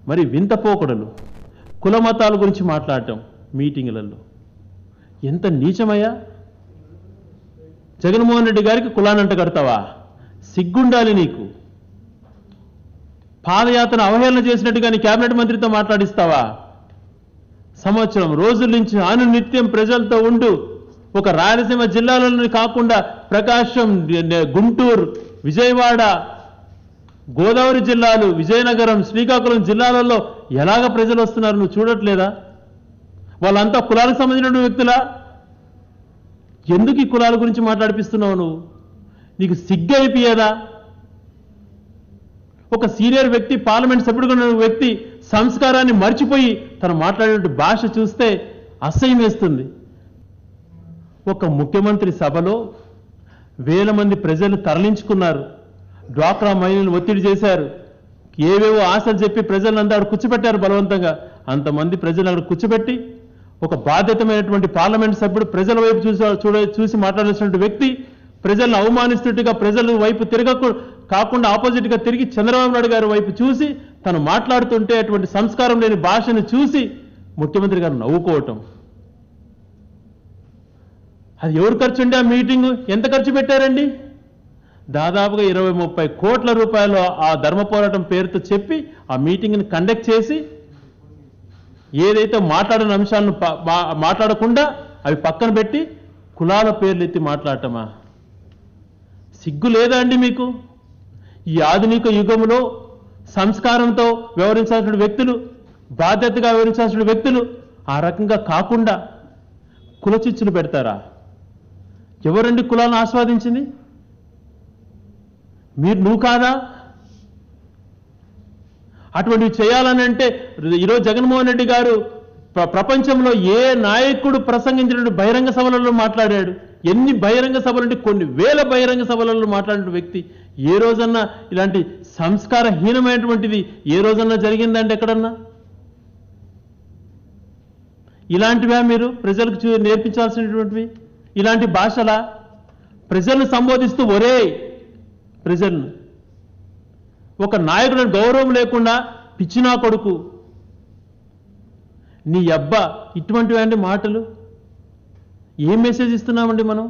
మరి వింత పోకడలు కుల మతాల గురించి మాట్లాడటం మీటింగులలో ఎంత నీచమయ్యా జగన్మోహన్ రెడ్డి గారికి కులానంట కడతావా సిగ్గుండాలి నీకు పాదయాత్ర అవహేళన చేసినట్టు కానీ కేబినెట్ మంత్రితో మాట్లాడిస్తావా సంవత్సరం రోజుల నుంచి అనునిత్యం ప్రజలతో ఉండు ఒక రాయలసీమ జిల్లాలను కాకుండా ప్రకాశం గుంటూరు విజయవాడ గోదావరి జిల్లాలు విజయనగరం శ్రీకాకుళం జిల్లాలలో ఎలాగ ప్రజలు వస్తున్నారు నువ్వు చూడట్లేదా వాళ్ళంతా కులాలకు సంబంధించిన వ్యక్తులా ఎందుకు ఈ కులాల గురించి మాట్లాడిపిస్తున్నావు నువ్వు నీకు సిగ్గు అనిపించదా ఒక సీనియర్ వ్యక్తి పార్లమెంట్ సభ్యుడుగా ఉన్న వ్యక్తి సంస్కారాన్ని మర్చిపోయి తను మాట్లాడే భాష చూస్తే అసహ్యం వేస్తుంది ఒక ముఖ్యమంత్రి సభలో వేల మంది ప్రజలు తరలించుకున్నారు డ్వాక్రా మహిళలు ఒత్తిడి చేశారు ఏవేవో ఆశలు చెప్పి ప్రజలంతా అక్కడ కూర్చోబెట్టారు బలవంతంగా అంతమంది ప్రజలు అక్కడ కూర్చోబెట్టి ఒక బాధ్యతమైనటువంటి పార్లమెంట్ సభ్యుడు ప్రజల వైపు చూసి చూడ చూసి మాట్లాడాల్సినటువంటి వ్యక్తి ప్రజలను అవమానిస్తున్నట్టుగా ప్రజల వైపు తిరగకు కాకుండా ఆపోజిట్ గా తిరిగి చంద్రబాబు నాయుడు గారి వైపు చూసి తను మాట్లాడుతుంటే అటువంటి సంస్కారం లేని భాషను చూసి ముఖ్యమంత్రి గారు నవ్వుకోవటం అది ఎవరు ఖర్చు అండి ఆ మీటింగ్ ఎంత ఖర్చు పెట్టారండి దాదాపుగా ఇరవై ముప్పై కోట్ల రూపాయలు ఆ ధర్మ పోరాటం పేరుతో చెప్పి ఆ మీటింగ్ని కండక్ట్ చేసి ఏదైతే మాట్లాడిన అంశాలను ప- మా- మాట్లాడకుండా అవి పక్కన పెట్టి కులాల పేర్లు ఎత్తి మాట్లాడటమా సిగ్గు లేదా అండి మీకు ఈ ఆధునిక యుగంలో సంస్కారంతో వ్యవహరించాల్సిన వ్యక్తులు బాధ్యతగా వ్యవహరించాల్సిన వ్యక్తులు ఆ రకంగా కాకుండా కులచిచ్చులు పెడతారా ఎవరండి కులాలను ఆస్వాదించింది మీరు నువ్వు కాదా అటువంటివి చేయాలని అంటే ఈరోజు జగన్మోహన్ రెడ్డి గారు ప్ర- ప్రపంచంలో ఏ నాయకుడు ప్రసంగించినటువంటి బహిరంగ సభలలో మాట్లాడాడు ఎన్ని బహిరంగ సభలు అంటే కొన్ని వేల బహిరంగ సభలలో మాట్లాడిన వ్యక్తి ఏ రోజన్నా ఇలాంటి సంస్కారహీనమైనటువంటిది ఏ రోజన్నా జరిగిందంటే ఎక్కడన్నా ఇలాంటివా మీరు ప్రజలకు చూ- నేర్పించాల్సినటువంటివి ఇలాంటి భాషలా ప్రజలను సంబోధిస్తూ ఒరే ప్రజలను ఒక నాయకుడిని గౌరవం లేకుండా పిచ్చినా కొడుకు నీ అబ్బా ఇటువంటివంటి మాటలు ఏం మెసేజ్ ఇస్తున్నామండి మనం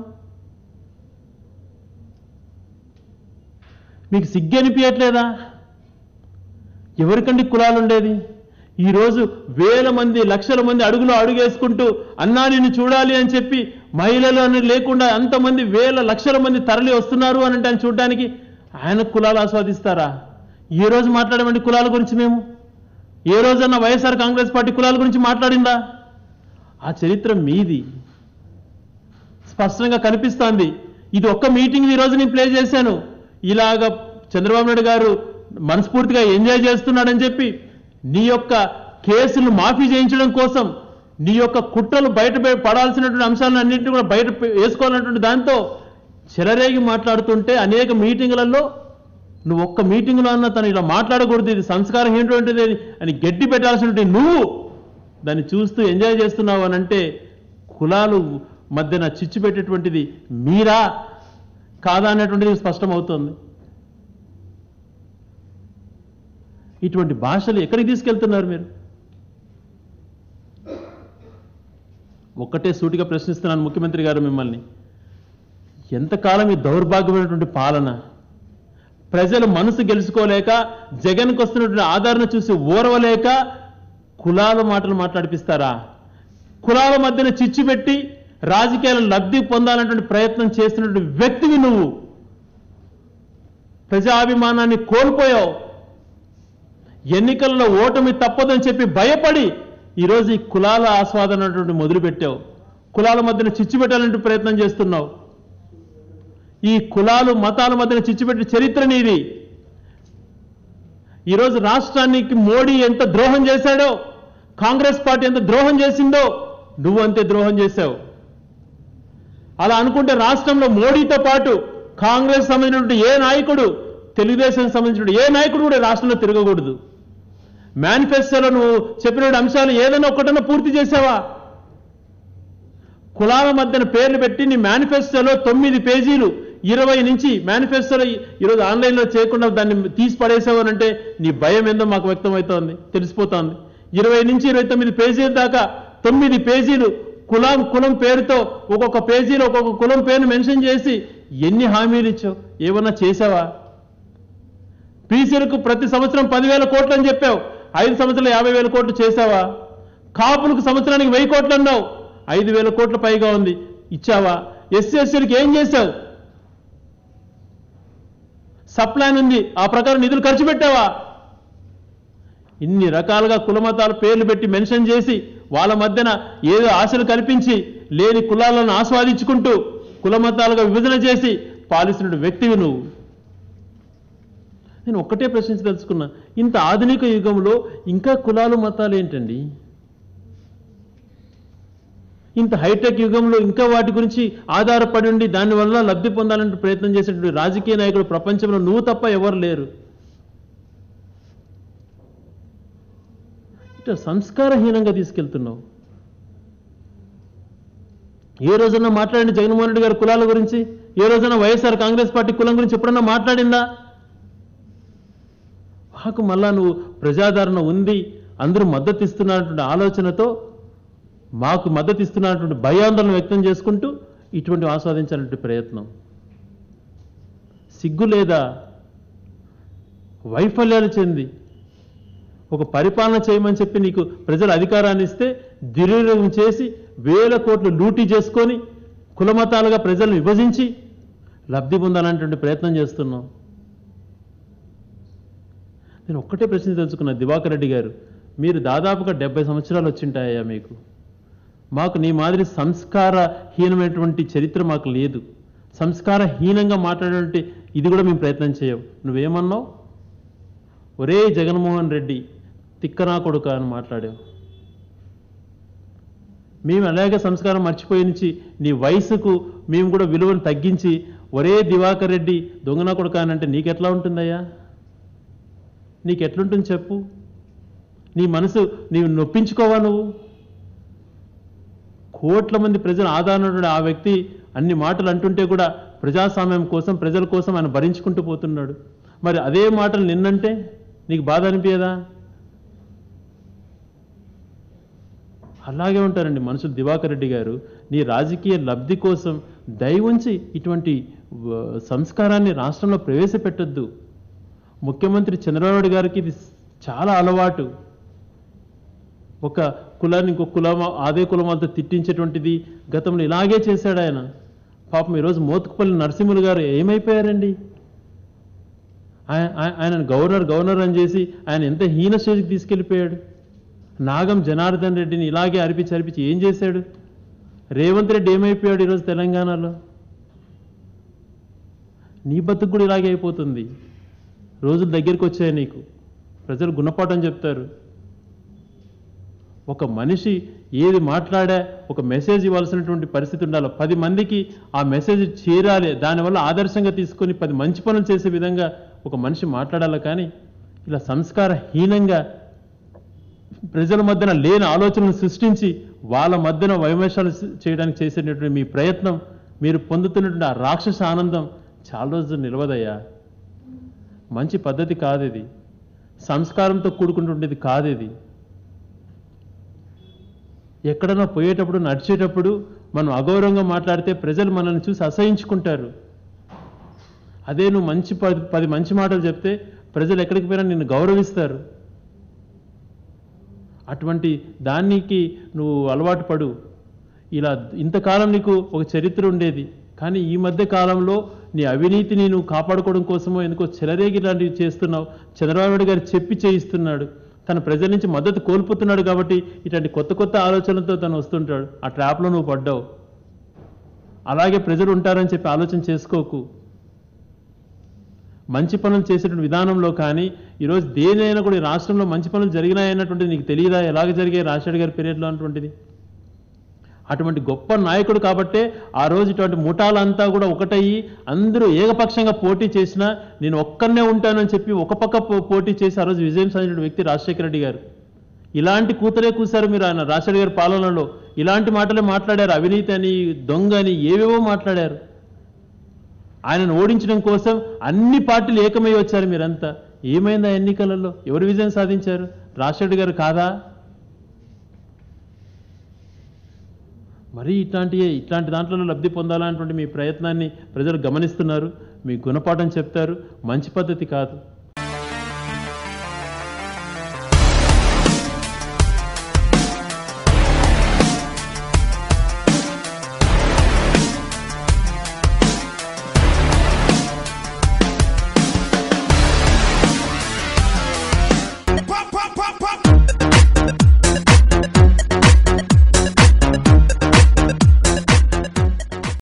మీకు సిగ్గు అనిపించట్లేదా ఎవరికండి కులాలు ఉండేది ఈరోజు వేల మంది లక్షల మంది అడుగులో అడుగేసుకుంటూ అన్నా నిన్ను చూడాలి అని చెప్పి మహిళలు అని లేకుండా అంతమంది వేల లక్షల మంది తరలి వస్తున్నారు అని అంటే ఆయన చూడడానికి ఆయన కులాలు ఆస్వాదిస్తారా ఏ రోజు మాట్లాడమండి కులాల గురించి మేము ఏ రోజన్నా వైఎస్ఆర్ కాంగ్రెస్ పార్టీ కులాల గురించి మాట్లాడిందా ఆ చరిత్ర మీది స్పష్టంగా కనిపిస్తోంది ఇది ఒక్క మీటింగ్ ఈ రోజు నేను ప్లే చేశాను ఇలాగ చంద్రబాబు నాయుడు గారు మనస్ఫూర్తిగా ఎంజాయ్ చేస్తున్నాడని చెప్పి నీ యొక్క కేసులు మాఫీ చేయించడం కోసం నీ యొక్క కుట్రలు బయట పె- పడాల్సినటువంటి అంశాలను అన్నింటినీ కూడా బయట పె- వేసుకోవాలన్నటువంటి దాంతో చెలరేగి మాట్లాడుతుంటే అనేక మీటింగులలో నువ్వు ఒక్క మీటింగ్లో అన్న తను ఇలా మాట్లాడకూడదు ఇది సంస్కారం ఏంటంటిది అని- అని గడ్డి పెట్టాల్సినటువంటి నువ్వు దాన్ని చూస్తూ ఎంజాయ్ చేస్తున్నావు అని అంటే కులాలు మధ్యన చిచ్చు పెట్టేటువంటిది మీరా కాదా అనేటువంటిది స్పష్టమవుతోంది ఇటువంటి భాషలు ఎక్కడికి తీసుకెళ్తున్నారు మీరు ఒక్కటే సూటిగా ప్రశ్నిస్తున్నాను ముఖ్యమంత్రి గారు మిమ్మల్ని ఎంతకాలం ఈ దౌర్భాగ్యమైనటువంటి పాలన ప్రజలు మనసు గెలుచుకోలేక జగన్కి వస్తున్నటువంటి ఆదరణ చూసి ఓర్వలేక కులాల మాటలు మాట్లాడిపిస్తారా కులాల మధ్యన చిచ్చు పెట్టి రాజకీయాల లబ్ధి పొందాలన్నటువంటి ప్రయత్నం చేస్తున్నటువంటి వ్యక్తివి నువ్వు ప్రజాభిమానాన్ని కోల్పోయావు ఎన్నికల్లో ఓటమి తప్పదని చెప్పి భయపడి ఈరోజు ఈ కులాల ఆస్వాదన అన్నటువంటి మొదలుపెట్టావు కులాల మధ్యన చిచ్చు పెట్టాలంటే ప్రయత్నం చేస్తున్నావు ఈ కులాలు మతాల మధ్యన చిచ్చుపెట్టిన చరిత్ర నీది ఈరోజు రాష్ట్రానికి మోడీ ఎంత ద్రోహం చేశాడో కాంగ్రెస్ పార్టీ ఎంత ద్రోహం చేసిందో నువ్వు అంతే ద్రోహం చేశావు అలా అనుకుంటే రాష్ట్రంలో మోడీతో పాటు కాంగ్రెస్ సంబంధించినటువంటి ఏ నాయకుడు తెలుగుదేశం సంబంధించిన ఏ నాయకుడు కూడా రాష్ట్రంలో తిరగకూడదు మేనిఫెస్టోలో నువ్వు చెప్పిన అంశాలు ఏదైనా ఒక్కటన్నా పూర్తి చేసావా కులాల మధ్యన పేర్లు పెట్టి నీ మేనిఫెస్టోలో తొమ్మిది పేజీలు ఇరవై నుంచి మేనిఫెస్టోలో ఈరోజు ఆన్లైన్లో చేయకుండా దాన్ని తీసి పడేసావు అని అంటే నీ భయం ఏందో మాకు వ్యక్తమవుతోంది తెలిసిపోతోంది ఇరవై నుంచి ఇరవై తొమ్మిది పేజీల దాకా తొమ్మిది పేజీలు కులం కులం పేరుతో ఒక్కొక్క పేజీలో ఒక్కొక్క కులం పేరును మెన్షన్ చేసి ఎన్ని హామీలు ఇచ్చావు ఏమన్నా చేసావా బీసీలకు ప్రతి సంవత్సరం పదివేల కోట్లు అని చెప్పావు ఐదు సంవత్సరాలు యాభై వేల కోట్లు చేసావా కాపులకు సంవత్సరానికి వెయ్యి కోట్లు అన్నావు ఐదు వేల కోట్ల పైగా ఉంది ఇచ్చావా ఎస్సీ ఎస్సీలకు ఏం చేశావు సప్లాన్ ఉంది ఆ ప్రకారం నిధులు ఖర్చు పెట్టావా ఇన్ని రకాలుగా కులమతాల పేర్లు పెట్టి మెన్షన్ చేసి వాళ్ళ మధ్యన ఏదో ఆశలు కల్పించి లేని కులాలను ఆస్వాదించుకుంటూ కులమతాలుగా విభజన చేసి పాలిస్తున్న వ్యక్తివి నువ్వు నేను ఒక్కటే ప్రశ్నించదలుచుకున్నా ఇంత ఆధునిక యుగంలో ఇంకా కులాలు మతాలు ఏంటండి ఇంత హైటెక్ యుగంలో ఇంకా వాటి గురించి ఆధారపడి ఉండి దానివల్ల లబ్ధి పొందాలంటే ప్రయత్నం చేసేటువంటి రాజకీయ నాయకుడు ప్రపంచంలో నువ్వు తప్ప ఎవరు లేరు ఇట్లా సంస్కారహీనంగా తీసుకెళ్తున్నావు ఏ రోజన్నా మాట్లాడండి జగన్మోహన్ రెడ్డి గారి కులాల గురించి ఏ రోజైనా వైఎస్ఆర్ కాంగ్రెస్ పార్టీ కులం గురించి ఎప్పుడన్నా మాట్లాడిందా మాకు మళ్ళా నువ్వు ప్రజాదరణ ఉంది అందరూ మద్దతు ఇస్తున్నటువంటి ఆలోచనతో మాకు మద్దతు ఇస్తున్నటువంటి భయాందోళన వ్యక్తం చేసుకుంటూ ఇటువంటి ఆస్వాదించాలంటే ప్రయత్నం సిగ్గు లేదా వైఫల్యాలు చెంది ఒక పరిపాలన చేయమని చెప్పి నీకు ప్రజలు అధికారాన్ని ఇస్తే దుర్వినియోగం చేసి వేల కోట్లు లూటీ చేసుకొని కులమతాలుగా ప్రజలను విభజించి లబ్ధి పొందాలనేటువంటి ప్రయత్నం చేస్తున్నాం నేను ఒక్కటే ప్రశ్న తెలుసుకున్నా దివాకర్ రెడ్డి గారు మీరు దాదాపుగా డెబ్బై సంవత్సరాలు వచ్చింటాయా మీకు మాకు నీ మాదిరి సంస్కారహీనమైనటువంటి చరిత్ర మాకు లేదు సంస్కారహీనంగా మాట్లాడేటువంటి ఇది కూడా మేము ప్రయత్నం చేయవు నువ్వేమన్నావు ఒరే జగన్మోహన్ రెడ్డి తిక్కనా కొడుక అని మాట్లాడావు మేము అలాగే సంస్కారం మర్చిపోయి నుంచి నీ వయసుకు మేము కూడా విలువను తగ్గించి ఒరే దివాకర్ రెడ్డి దొంగనా కొడుక అని అంటే నీకెట్లా ఉంటుందయ్యా నీకెట్లుంటుంది చెప్పు నీ మనసు నీవు నొప్పించుకోవా నువ్వు కోట్ల మంది ప్రజల ఆధారణ ఆ వ్యక్తి అన్ని మాటలు అంటుంటే కూడా ప్రజాస్వామ్యం కోసం ప్రజల కోసం ఆయన భరించుకుంటూ పోతున్నాడు మరి అదే మాటలు నిన్నంటే నీకు బాధ అనిపించదా అలాగే ఉంటారండి మనుషులు దివాకర్ రెడ్డి గారు నీ రాజకీయ లబ్ధి కోసం దయవుంచి ఇటువంటి వ, సంస్కారాన్ని రాష్ట్రంలో ప్రవేశపెట్టొద్దు ముఖ్యమంత్రి చంద్రబాబు నాయుడు గారికి ఇది చాలా అలవాటు ఒక కులాన్ని ఇంకొక కులం అదే కులం అంతా తిట్టించేటువంటిది గతంలో ఇలాగే చేశాడు ఆయన పాపం ఈరోజు మోతుకుపల్లి నరసింహులు గారు ఏమైపోయారండి ఆయన ఆయన- ఆయన గవర్నర్ గవర్నర్ అని చేసి ఆయన ఎంత హీన స్టేజ్కి తీసుకెళ్ళిపోయాడు నాగం జనార్దన్ రెడ్డిని ఇలాగే అరిపించి అరిపించి ఏం చేశాడు రేవంత్ రెడ్డి ఏమైపోయాడు ఈరోజు తెలంగాణలో నీ బతుకు కూడా ఇలాగే అయిపోతుంది రోజులు దగ్గరికి వచ్చాయి నీకు ప్రజలు గుణపాఠం చెప్తారు ఒక మనిషి ఏది మాట్లాడా ఒక మెసేజ్ ఇవ్వాల్సినటువంటి పరిస్థితి ఉండాలి పది మందికి ఆ మెసేజ్ చేరాలి దానివల్ల ఆదర్శంగా తీసుకొని పది మంచి పనులు చేసే విధంగా ఒక మనిషి మాట్లాడాలి కానీ ఇలా సంస్కారహీనంగా ప్రజల మధ్యన లేని ఆలోచనలు సృష్టించి వాళ్ళ మధ్యన వైమర్శాలు చేయడానికి చేసేటటువంటి మీ ప్రయత్నం మీరు పొందుతున్నటువంటి ఆ రాక్షస ఆనందం చాలా రోజులు నిలవదయ్యా మంచి పద్ధతి కాదు ఇది సంస్కారంతో కూడుకుంటుండేది కాదు ఇది ఎక్కడన్నా పోయేటప్పుడు నడిచేటప్పుడు మనం అగౌరవంగా మాట్లాడితే ప్రజలు మనల్ని చూసి అసహించుకుంటారు అదే నువ్వు మంచి పది పది మంచి మాటలు చెప్తే ప్రజలు ఎక్కడికి పోయినా నిన్ను గౌరవిస్తారు అటువంటి దానికి నువ్వు అలవాటు పడు ఇలా ఇంతకాలం నీకు ఒక చరిత్ర ఉండేది కానీ ఈ మధ్య కాలంలో నీ అవినీతిని నువ్వు కాపాడుకోవడం కోసమో ఎందుకో చెలరేగి లాంటివి చేస్తున్నావు చంద్రబాబు నాయుడు గారు చెప్పి చేయిస్తున్నాడు తన ప్రజల నుంచి మద్దతు కోల్పోతున్నాడు కాబట్టి ఇట్లాంటి కొత్త కొత్త ఆలోచనలతో తను వస్తుంటాడు ఆ ట్రాప్లో నువ్వు పడ్డావు అలాగే ప్రజలు ఉంటారని చెప్పి ఆలోచన చేసుకోకు మంచి పనులు చేసేటువంటి విధానంలో కానీ ఈరోజు దేనైనా కూడా ఈ రాష్ట్రంలో మంచి పనులు జరిగినాయన్నటువంటిది నీకు తెలియదా ఎలాగ జరిగాయి రాజశేఖర్ గారి పీరియడ్లో అన్నటువంటిది అటువంటి గొప్ప నాయకుడు కాబట్టే ఆ రోజు ఇటువంటి ముఠాలంతా కూడా ఒకటయ్యి అందరూ ఏకపక్షంగా పోటీ చేసినా నేను ఒక్కనే ఉంటానని చెప్పి ఒక పక్క పో- పోటీ చేసి ఆ రోజు విజయం సాధించిన వ్యక్తి రాజశేఖర రెడ్డి గారు ఇలాంటి కూతురే కూశారు మీరు ఆయన రాజశేఖర గారి పాలనలో ఇలాంటి మాటలే మాట్లాడారు అవినీతి అని దొంగ అని ఏవేవో మాట్లాడారు ఆయనను ఓడించడం కోసం అన్ని పార్టీలు ఏకమై వచ్చారు మీరంతా ఏమైంది ఆ ఎన్నికలలో ఎవరు విజయం సాధించారు రాజశేఖర్ గారు కాదా మరి ఇట్లాంటి ఇట్లాంటి దాంట్లో లబ్ధి పొందాలన్నటువంటి మీ ప్రయత్నాన్ని ప్రజలు గమనిస్తున్నారు మీ గుణపాఠం చెప్తారు మంచి పద్ధతి కాదు